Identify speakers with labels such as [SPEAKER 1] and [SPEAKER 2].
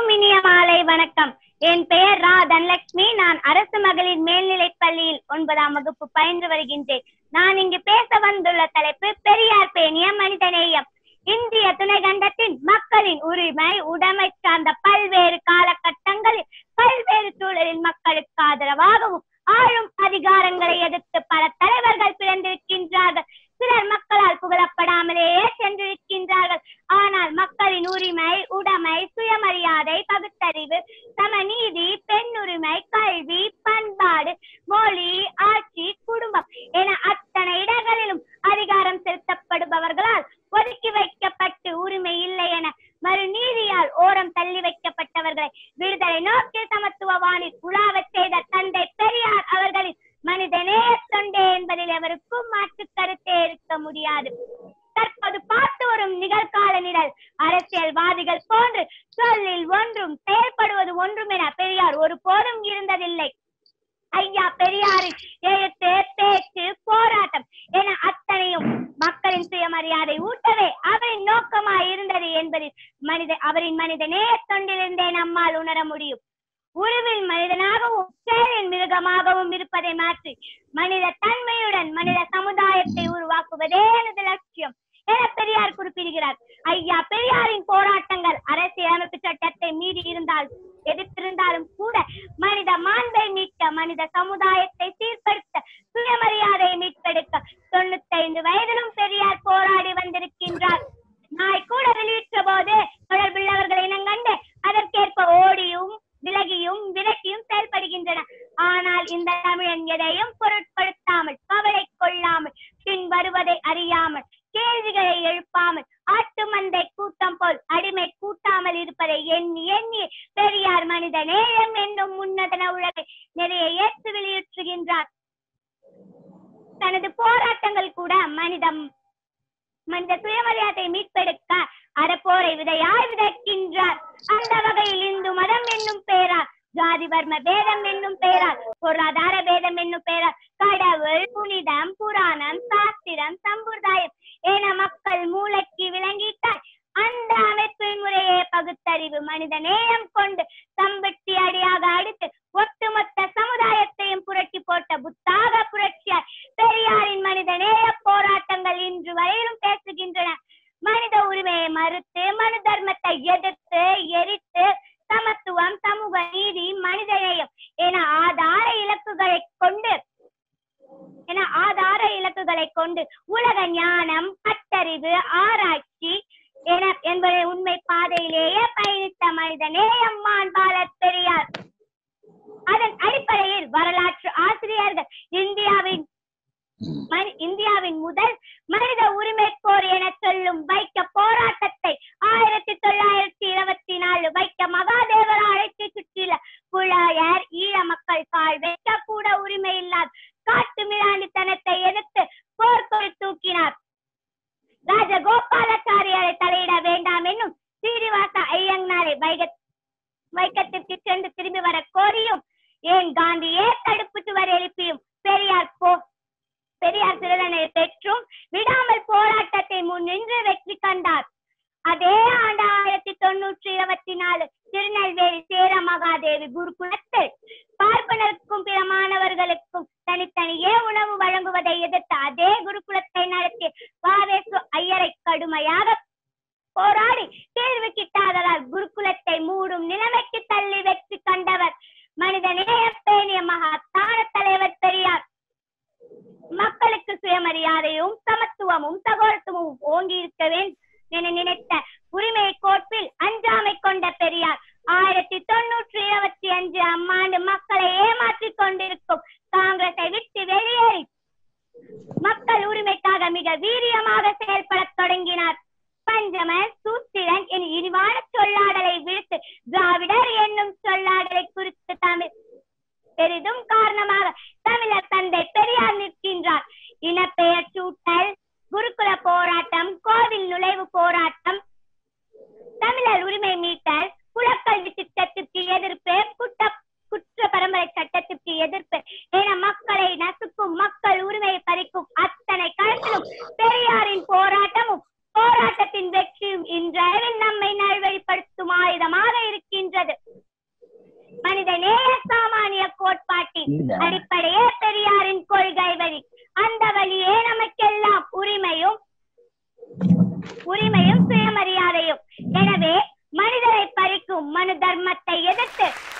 [SPEAKER 1] அனைவருக்கும் இனிய மாலை வணக்கம் என் பெயர் ரா தனலட்சுமி நான் அரசு மகளிர் மேல்நிலைப் பள்ளியில் ஒன்பதாம் வகுப்பு பயின்று வருகின்றேன் நான் இங்கு பேச வந்துள்ள தலைப்பு பெரியார் பேணிய மனிதநேயம் இந்திய துணைக்கண்டத்தின் மக்களின் உரிமை உடைமை சார்ந்த பல்வேறு காலகட்டங்களில் பல்வேறு சூழலில் மக்களுக்கு ஆதரவாகவும் ஆளும் அதிகாரங்களை எதிர்த்து பல தலைவர்கள் பிறந்திருக்கின்றார்கள் சிலர் மக்களால் புகழப்படாமலேயே சென்றிருக்கின்றார்கள் ஆனால் மக்களின் உரிமை உடைமை சுயமரியாதை பகுத்தறிவு சமநீதி பெண்ணுரிமை கல்வி பண்பாடு மொழி ஆட்சி குடும்பம் என அத்தனை இடங்களிலும் அதிகாரம் செலுத்தப்படுபவர்களால் ஒதுக்கி வைக்கப்பட்டு உரிமை இல்லை என மறுநீதியால் ஓரம் தள்ளி வைக்கப்பட்டவர்களை விடுதலை நோக்கி சமத்துவ வானில் உலாவச் செய்த தந்தை பெரியார் அவர்களின் மனித நேயத்தொண்டே என்பதில் எவருக்கும் மாற்று கருத்தே இருக்க முடியாது தற்போது பார்த்து வரும் நிகழ்கால நிழல் அரசியல்வாதிகள் போன்று சொல்லில் ஒன்றும் செயல்படுவது ஒன்றும் என பெரியார் ஒருபோதும் இருந்ததில்லை ஐயா பெரியாரின் எழுத்து பேச்சு போராட்டம் என அத்தனையும் மக்களின் சுயமரியாதை ஊட்டவே அவரின் நோக்கமாய் இருந்தது என்பதில் மனித அவரின் மனித நேயத்தொண்டிலிருந்தே நம்மால் உணர முடியும் உருவில் மனிதனாகவும் செயலின் மிருகமாகவும் இருப்பதை மாற்றி மனித தன்மையுடன் மனித சமுதாயத்தை உருவாக்குவதே எனது லட்சியம் என பெரியார் குறிப்பிடுகிறார் ஐயா பெரியாரின் போராட்டங்கள் அரசியலமைப்பு சட்டத்தை மீறி இருந்தால் எதிர்த்திருந்தாலும் கூட மனித மாண்பை மீட்க மனித சமுதாயத்தை சீர்படுத்த சுயமரியாதையை மீட்டெடுக்க தொண்ணூத்தைந்து வயதிலும் பெரியார் போராடி வந்திருக்கின்றார் நாய் கூட வெளியிட்ட போது தொடர்புள்ளவர்களை இனங்கண்டு அதற்கேற்ப ஓடியும் விலகியும் விலக்கியும் செயல்படுகின்றன ஆனால் இந்த தமிழன் எதையும் பொருட்படுத்தாமல் கவலை கொள்ளாமல் பின் வருவதை அறியாமல் கேள்விகளை எழுப்பாமல் ஆட்டு மந்தை கூட்டம் போல் அடிமை கூட்டாமல் இருப்பதை எண்ணி எண்ணி பெரியார் மனித நேயம் என்னும் உன்னதன உலகை நிறைய ஏற்று வெளியேற்றுகின்றார் தனது போராட்டங்கள் கூட மனிதம் மனித சுயமரியாதை மீட்பெடுக்க அறப்போரை விதையாய் விதைக்கின்றார் அந்த வகையில் இந்து மதம் என்னும் பெயரால் ஜாதி வர்ம பேதம் என்னும் பெயரால் பொருளாதார பேதம் என்னும் பெயரால் கடவுள் புனிதம் புராணம் சாஸ்திரம் சம்பிரதாயம் என மக்கள் மூளைக்கு விளங்கிட்டார் அந்த அமைப்பின் முறையே பகுத்தறிவு மனித நேயம் கொண்டு சம்பட்டி அடியாக அடித்து ஒட்டுமொத்த சமுதாயத்தையும் புரட்டி போட்ட புத்தாக புரட்சியார் பெரியாரின் மனித நேய போராட்டங்கள் இன்று வரையிலும் பேசுகின்றன மனித உரிமையை மறுத்து மனு தர்மத்தை எதிர்த்து எரித்து சமத்துவம் சமூக நீதி மனிதநேயம் என ஆதார இலக்குகளை கொண்டு என ஆதார இலக்குகளை கொண்டு உலக ஞானம் பட்டறிவு ஆராய்ச்சி என என்பதை உண்மை பாதையிலேயே பயணித்த மனித நேயம் மாண்பாளர் பெரியார் அதன் அடிப்படையில் வரலாற்று ஆசிரியர்கள் இந்தியாவின் மனி- இந்தியாவின் முதல் மனித உரிமை போர் என சொல்லும் வைக்க போராட்டத்தை ஆயிரத்தி தொள்ளாயிரத்தி இருபத்தி நாலு வைக்க மகாதேவர் அழைத்து சுற்றியுள்ள புலாயர் ஈழ மக்கள் கால் வைக்க கூட உரிமை இல்லாத காட்டு மிராண்டித்தனத்தை எதிர்த்து போர்க்கொடி தூக்கினார் ராஜகோபாலாச்சாரியாரை தலையிட வேண்டாம் என்னும் சீனிவாச ஐயங்னாரை வைக வைக்கத்திற்கு சென்று திரும்பி வர கோரியும் ஏன் காந்தியே தடுப்பு சுவர் எழுப்பியும் பெரியார் போ பெரியார் சிறுதனை பெற்றும் விடாமல் போராட்டத்தை முன்னின்று வெற்றி கண்டார் அதே ஆண்டு ஆயிரத்தி தொண்ணூற்றி இருபத்தி நாலு திருநெல்வேலி சேர மகாதேவி குருகுலத்தில் பார்ப்பனருக்கும் பிற மாணவர்களுக்கும் தனித்தனியே உணவு வழங்குவதை எதிர்த்து அதே குருகுலத்தை நடத்திய வாவேசு ஐயரை கடுமையாக போராடி தேர்வு கிட்டாததால் குருகுலத்தை மூடும் நிலைமைக்கு தள்ளி வெற்றி கண்டவர் மனித நேயப்பேணிய மகத்தான தலைவர் பெரியார் மக்களுக்கு சுயமரியாதையும் சமத்துவமும் சகோதரத்துவமும் ஓங்கி இருக்க வேண்டும் என நினைத்த உரிமை கோட்பில் அஞ்சாமை கொண்ட பெரியார் ஆயிரத்தி தொண்ணூற்றி இருபத்தி அஞ்சு அம்மாண்டு மக்களை ஏமாற்றிக் கொண்டிருக்கும் காங்கிரஸை விட்டு வெளியேறி மக்கள் உரிமைக்காக மிக வீரியமாக செயல்படத் தொடங்கினார் பஞ்சமன் சூத்திரன் என இனிவான சொல்லாடலை விடுத்து திராவிடர் என்னும் சொல்லாடலை குறித்து தமிழ் பெரிதும் காரணமாக தமிழர் தந்தை பெரியார் நிற்கின்றார் இனப்பெயர் சூட்டல் குருகுல போராட்டம் கோவில் நுழைவு போராட்டம் தமிழர் உரிமை மீட்டல் குலக்கல்வி திட்டத்திற்கு எதிர்ப்பு குற்ற குற்ற பரம்பரை சட்டத்திற்கு எதிர்ப்பு என மக்களை நசுக்கும் மக்கள் உரிமையை பறிக்கும் அத்தனை களத்திலும் பெரியாரின் போராட்டமும் போராட்டத்தின் வெற்றியும் இன்றளவில் நம்மை நல்வழிப்படுத்தும் ஆயுதமாக இருக்கின்றன அடிப்படையே பெரியாரின் கொள்கை வழி அந்த வழியே நமக்கெல்லாம் உரிமையும் உரிமையும் சுயமரியாதையும் எனவே மனிதரை பறிக்கும் மனு தர்மத்தை எதிர்த்து